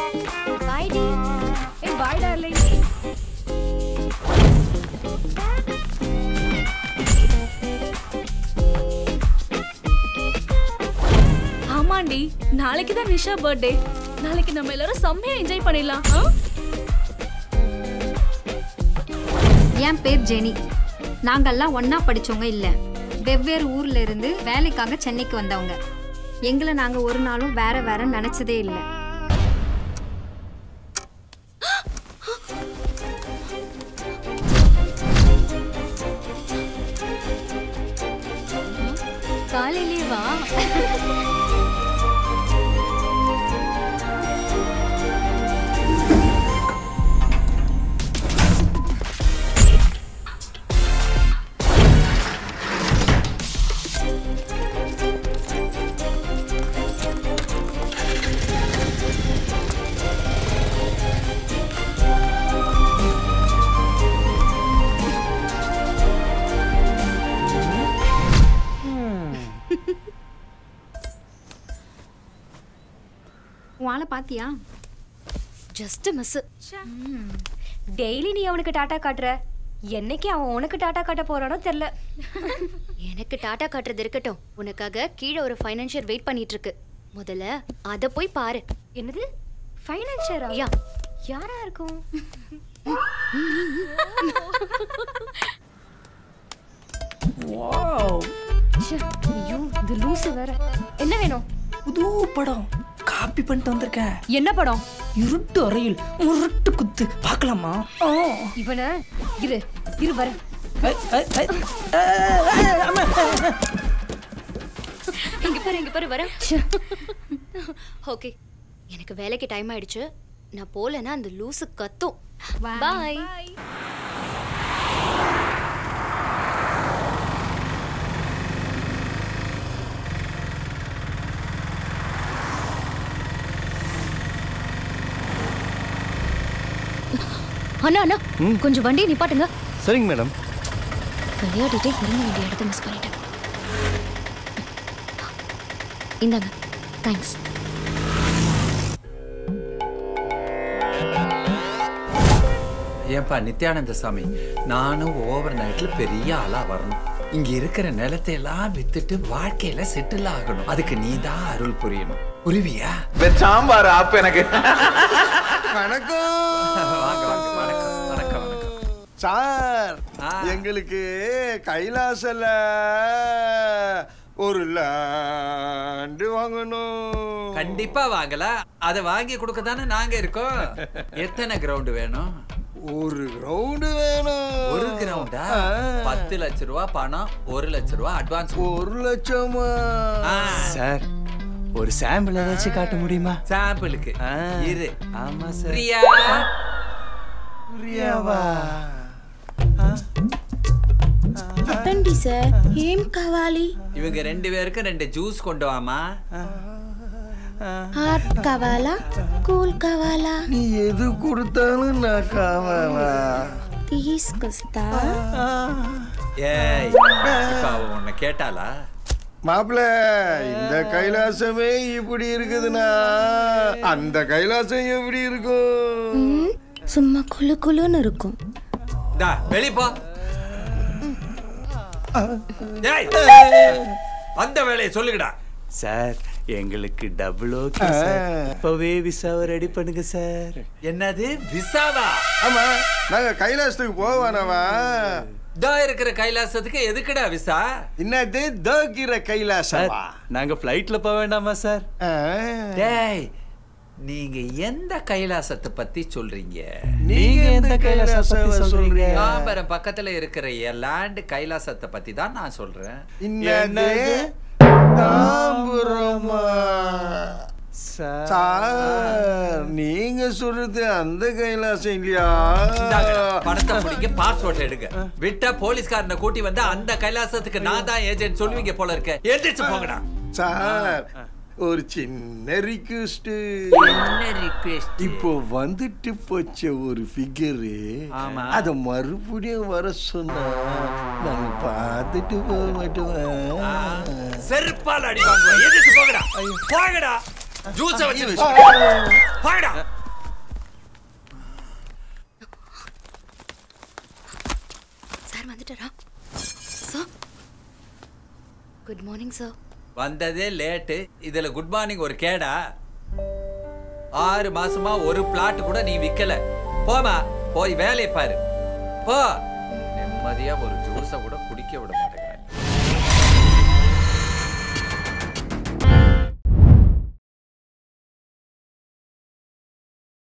பாய் D ஏய் பாய் darling ஆமாண்டி நாளைக்கு தான் நிஷா பர்த்டே நாளைக்கு நம்ம எல்லாரும் செம்மையா என்ஜாய் பண்ணிடலாம் ஆ? என் பேர் ஜெனி நாங்கெல்லாம் ஒண்ணா படிச்சவங்க இல்ல வெவ்வேறு ஊர்ல இருந்து வேலைக்காக சென்னைக்கு வந்தவங்க எங்களை நாங்க ஒரு நாளும் வேற வேற நினைச்சதே இல்லை காலையிலே வா உன் ஆளை பாத்தியா ஜஸ்ட் மிஸ் டெய்லி நீ அவனுக்கு டாட்டா காட்டுற என்னைக்கு அவன் உனக்கு டாட்டா காட்ட போறானோ தெரியல எனக்கு டாட்டா காட்டுறது இருக்கட்டும் உனக்காக கீழே ஒரு ஃபைனான்சியர் வெயிட் பண்ணிட்டு இருக்கு முதல்ல அத போய் பாரு என்னது ஃபைனான்சியரா யா யாரா இருக்கும் ச்சே, ஐயோ இந்த லூசு வேற என்ன வேணும் புது படம் காப்பி பண்ணிட்டு வந்திருக்கேன் என்ன படம் இருட்டு அறையில் முரட்டு குத்து பார்க்கலாமா ஆ. இவன இரு இரு வர ஐ, ஐ, ஐ. ஆ, ஆ, ஆமா. இங்க பாரு இங்க பாரு வர ஓகே எனக்கு வேலைக்கு டைம் ஆயிடுச்சு நான் போலனா அந்த லூசு கத்தும் பாய் அண்ணா அண்ணா கொஞ்சம் வண்டியை நிப்பாட்டுங்க சரிங்க மேடம் விளையாடிட்டே இறங்க வேண்டிய இடத்த மிஸ் பண்ணிட்டேன் இந்தாங்க தேங்க்ஸ் ஏன்பா நித்யானந்த சாமி நானும் ஓவர் நைட்ல பெரிய ஆளா வரணும் இங்க இருக்கிற நிலத்தை எல்லாம் வித்துட்டு வாழ்க்கையில செட்டில் ஆகணும் அதுக்கு நீ தான் அருள் புரியணும் புரிவியா சாம்பார் ஆப்பு எனக்கு வணக்கம் வாங்க வாங்க வணக்கம் வணக்கம் வணக்கம் சார் ஆ. எங்களுக்கு கைலாசல ஒரு லேண்டு வாங்கணும் கண்டிப்பா வாங்கல அதை வாங்கி கொடுக்க தானே நாங்க இருக்கோம் எத்தனை கிரவுண்ட் வேணும் ஒரு கிரவுண்டு வேணும் ஒரு கிரவுண்டா ஆ. பத்து லட்ச ரூபா பணம் ஒரு லட்ச ரூபா அட்வான்ஸ் ஒரு லட்சமா சார் ஒரு சாம்பிள் ஏதாச்சும் காட்ட முடியுமா சாம்பிளுக்கு ஆ. இரு ஆமா சார் பிரியா பிரியாவா చెప్పండి సార్ ఏం కావాలి இவங்க ரெண்டு பேருக்கும் ரெண்டு ஜூஸ் கொண்டு வாமா హాట్ కావాలా కూల్ కావాలా நீ எது கொடுத்தாலும் நான் காவானா తీసుకొస్తా ஏய் இப்ப அவ உன்னை கேட்டாளா மாப்பிள்ள இந்த கைலாசமே இப்படி இருக்குதுன்னா அந்த கைலாசம் எப்படி இருக்கும் ம், சும்மா குளு குளுன்னு இருக்கும் டா வெளிய போ ஏய் அந்த வேலையை சொல்லுங்கடா சார் எங்களுக்கு டபுள் ஓகே சார் இப்பவே விசாவை ரெடி பண்ணுங்க சார் என்னது விசாவா ஆமா நாங்க கைலாசத்துக்கு போவானவா இதா இருக்கிற கைலாசத்துக்கு எதுக்குடா விசா என்னது தோக்கிற சார் கைலாசவா நாங்க ஃப்ளைட்ல போக வேண்டாமா சார் ஆ. டேய் நீங்க எந்த கைலாசத்தை பத்தி சொல்றீங்க நீங்க எந்த கைலாசத்தை பத்தி சொல்றீங்க தாம்பரம் பக்கத்துல இருக்கிற லேண்ட் கைலாசத்தை பத்தி தான் நான் சொல்றேன் என்னது தாம்பரமா சார் சார் நீங்க சொல்றது அந்த கைலாசம் இல்லையா இந்தாங்கடா, பணத்தை பிடிக்க பாஸ்போர்ட் எடுங்க விட்டா போலீஸ்காரனை கூட்டி வந்து அந்த கைலாசத்துக்கு நான் தான் ஏஜென்ட் சொல்லுவீங்க போல இருக்க எந்திரிச்சு போங்கடா சார் ஒரு சின்ன ரிக்வெஸ்ட் என்ன ரிக்வெஸ்ட் இப்போ வந்துட்டு போச்ச ஒரு ஃபிகரு ஆமா. அத மறுபடியும் வர சொன்னா நாங்க பார்த்துட்டு போக மாட்டோம் செருப்பால் அடிப்பாங்க எந்திரிச்சு போங்கடா போங்கடா ஜூஸ வச்சு பாடா சார் வந்துட்டாரா சார் குட் மார்னிங் சார் வந்ததே லேட்டு இதுல குட் மார்னிங் ஒரு கேடா ஆறு மாசமா ஒரு பிளாட் கூட நீ விக்கல போமா போய் வேலையை பாரு போ நிம்மதியா ஒரு ஜூஸ கூட குடிக்க விட மாட்டேன்